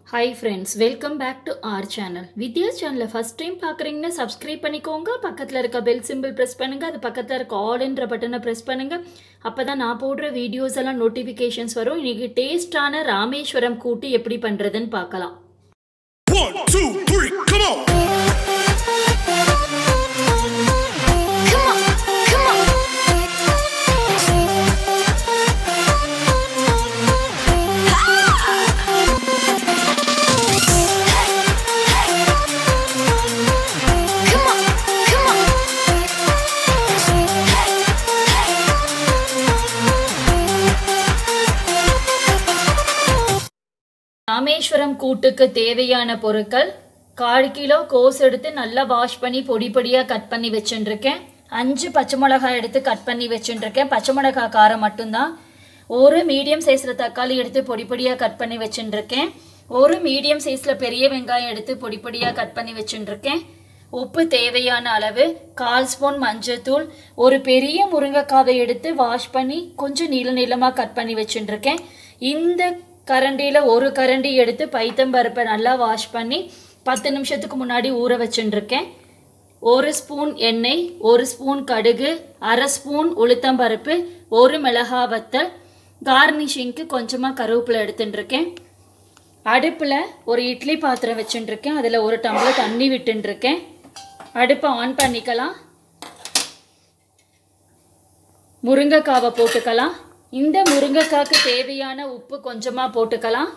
Hi friends welcome back to our channel Vidya சேனலை first time பார்க்குறீங்கன்னா subscribe பண்ணிக்கோங்க பக்கத்தில் இருக்க பெல் சிம்பிள் ப்ரெஸ் பண்ணுங்கள் அது பக்கத்தில் இருக்க ஆல்ன்ற பட்டனை ப்ரெஸ் பண்ணுங்கள் அப்போ தான் நான் போடுற வீடியோஸ் எல்லாம் நோட்டிஃபிகேஷன்ஸ் வரும் இன்றைக்கி டேஸ்டான ராமேஸ்வரம் கூட்டு எப்படி பண்ணுறதுன்னு பார்க்கலாம் One, two, three, come on! Come on, come on. Come on, come on. Rameswaram கூட்டுக்கு தேவையான பொருட்கள் கால் கிலோ கோஸ் எடுத்து நல்லா வாஷ் பண்ணி பொடி பொடியாக கட் பண்ணி வச்சுட்டுருக்கேன் அஞ்சு பச்சை மிளகாய் எடுத்து கட் பண்ணி வச்சுட்டுருக்கேன் பச்சை மிளகாய் காரம் மட்டும்தான் ஒரு மீடியம் சைஸில் தக்காளி எடுத்து பொடி பொடியாக கட் பண்ணி வச்சுட்டுருக்கேன் ஒரு மீடியம் சைஸில் பெரிய வெங்காயம் எடுத்து பொடி பொடியாக கட் பண்ணி வச்சுட்டுருக்கேன் உப்பு தேவையான அளவு கால் ஸ்பூன் மஞ்சள்தூள் ஒரு பெரிய முருங்கைக்காவை எடுத்து வாஷ் பண்ணி கொஞ்சம் நீள நீளமாக கட் பண்ணி வச்சுட்டுருக்கேன் இந்த கரண்டியில் ஒரு கரண்டி எடுத்து பைத்தம்பருப்பை நல்லா வாஷ் பண்ணி பத்து நிமிஷத்துக்கு முன்னாடி ஊற வச்சுட்டுருக்கேன் ஒரு ஸ்பூன் எண்ணெய் ஒரு ஸ்பூன் கடுகு அரை ஸ்பூன் உளுத்தம்பருப்பு ஒரு மிளகா வத்தல் கார்னிஷிங்க்கு கொஞ்சமாக கருவேப்பிலை எடுத்துட்டுருக்கேன் அடுப்பில் ஒரு இட்லி பாத்திரம் வச்சுட்டுருக்கேன் அதில் ஒரு டம்ளர் தண்ணி விட்டுருக்கேன் அடுப்பை ஆன் பண்ணிக்கலாம் முருங்கைக்காவை போட்டுக்கலாம் இந்த முருங்கைக்காய்க்கு தேவையான உப்பு கொஞ்சமாக போட்டுக்கலாம்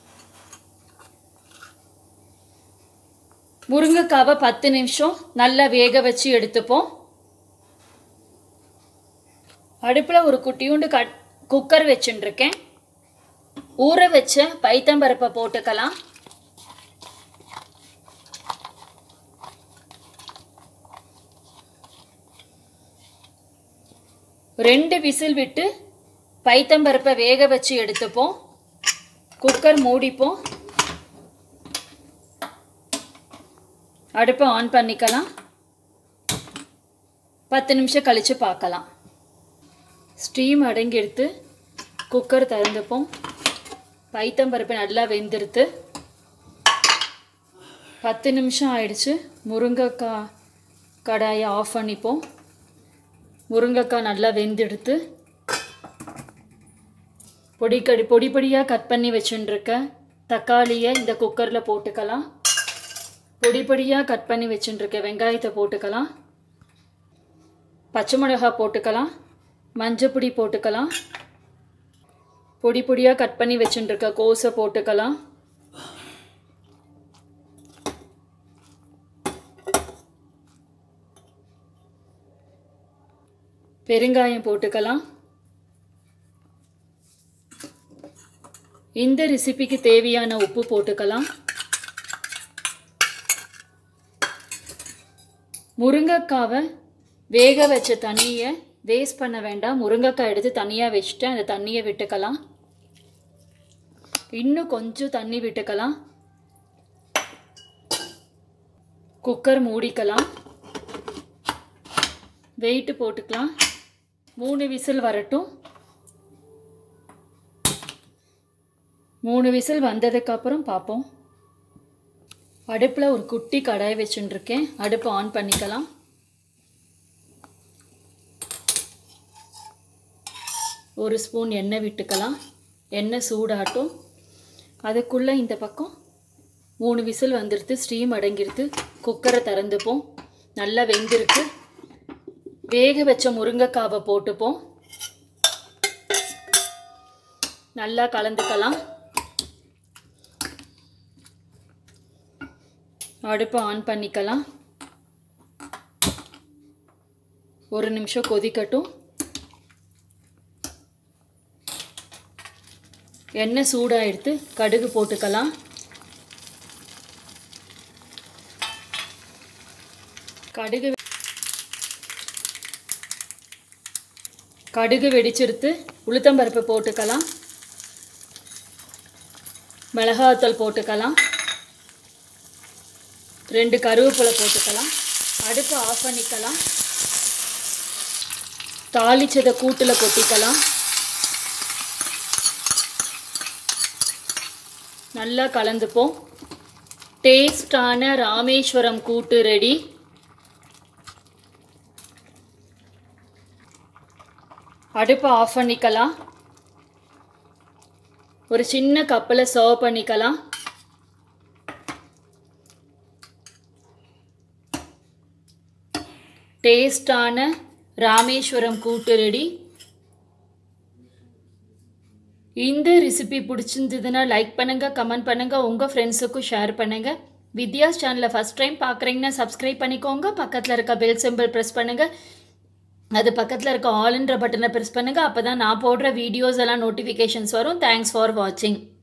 முருங்கைக்காவை பத்து நிமிஷம் நல்லா வேக வச்சு எடுத்துப்போம் அடுப்பில் ஒரு குட்டியூண்டு கட் குக்கர் வச்சுட்டுருக்கேன் ஊற வச்ச பைத்தம்பருப்பை போட்டுக்கலாம் ரெண்டு விசில் விட்டு பைத்தம்பருப்பை வேக வச்சு எடுத்துப்போம் குக்கர் மூடிப்போம் அடுப்பை ஆன் பண்ணிக்கலாம் பத்து நிமிஷம் கழித்து பார்க்கலாம் ஸ்டீம் அடங்கி எடுத்து குக்கர் திறந்துப்போம் பைத்தம்பருப்பு நல்லா வெந்துருத்து பத்து நிமிஷம் ஆயிடுச்சு முருங்கைக்காய் கடாயை ஆஃப் பண்ணிப்போம் முருங்கைக்காய் நல்லா வெந்தெடுத்து பொடி கடி பொடி பொடியாக கட் பண்ணி வச்சுட்டுருக்க தக்காளியை இந்த குக்கரில் போட்டுக்கலாம் பொடி பொடியாக கட் பண்ணி வச்சுட்டுருக்க வெங்காயத்தை போட்டுக்கலாம் பச்சை மிளகாய் போட்டுக்கலாம் மஞ்சப்பொடி போட்டுக்கலாம் பொடி பொடியாக கட் பண்ணி வச்சுட்டுருக்க கோஸை போட்டுக்கலாம் பெருங்காயம் போட்டுக்கலாம் இந்த ரெசிபிக்கு தேவையான உப்பு போட்டுக்கலாம் முருங்கைக்காவை வேக வச்ச தண்ணியை வேஸ்ட் பண்ண வேண்டாம் முருங்கைக்காய் எடுத்து தனியாக வச்சுட்டு அந்த தண்ணியை விட்டுக்கலாம் இன்னும் கொஞ்சம் தண்ணி விட்டுக்கலாம் குக்கர் மூடிக்கலாம் வெயிட்டு போட்டுக்கலாம் மூணு விசில் வரட்டும் மூணு விசில் வந்ததுக்கப்புறம் பார்ப்போம் அடுப்பில் ஒரு குட்டி கடாய் வச்சுட்டுருக்கேன் அடுப்பை ஆன் பண்ணிக்கலாம் ஒரு ஸ்பூன் எண்ணெய் விட்டுக்கலாம் எண்ணெய் சூடாட்டும் அதுக்குள்ளே இந்த பக்கம் மூணு விசில் வந்துடுது ஸ்டீம் அடங்கிடுது குக்கரை திறந்துப்போம் நல்லா வெந்திருக்கு வேக வச்ச முருங்கைக்காவை போட்டுப்போம் நல்லா கலந்துக்கலாம் அடுப்பை ஆன் பண்ணிக்கலாம் ஒரு நிமிஷம் கொதிக்கட்டும் எண்ணெய் சூடாகிடுத்து கடுகு போட்டுக்கலாம் கடுகு கடுகு வெடிச்சிருத்து உளுத்தம்பருப்பு போட்டுக்கலாம் மிளகாத்தூள் போட்டுக்கலாம் ரெண்டு கருவேப்பிலை போட்டுக்கலாம் அடுப்பு ஆஃப் பண்ணிக்கலாம் தாளிச்சதை கூட்டில் கொட்டிக்கலாம் நல்லா கலந்துப்போம் டேஸ்டான ராமேஸ்வரம் கூட்டு ரெடி அடுப்பை ஆஃப் பண்ணிக்கலாம் ஒரு சின்ன கப்பில் சர்வ் பண்ணிக்கலாம் டேஸ்டான ராமேஸ்வரம் கூட்டு ரெடி இந்த ரெசிபி பிடிச்சிருந்ததுன்னா லைக் பண்ணுங்கள் கமெண்ட் பண்ணுங்கள் உங்கள் ஃப்ரெண்ட்ஸுக்கும் ஷேர் பண்ணுங்கள் வித்யாஸ் சேனலை ஃபஸ்ட் டைம் பார்க்குறீங்கன்னா சப்ஸ்கிரைப் பண்ணிக்கோங்க பக்கத்தில் இருக்க பெல் சிம்பிள் ப்ரெஸ் பண்ணுங்கள் அது பக்கத்தில் இருக்க ஆல்ன்ற பட்டனை ப்ரெஸ் பண்ணுங்கள் அப்போ தான் நான் போடுற வீடியோஸ் எல்லாம் நோட்டிஃபிகேஷன்ஸ் வரும் தேங்க்ஸ் ஃபார் வாட்சிங்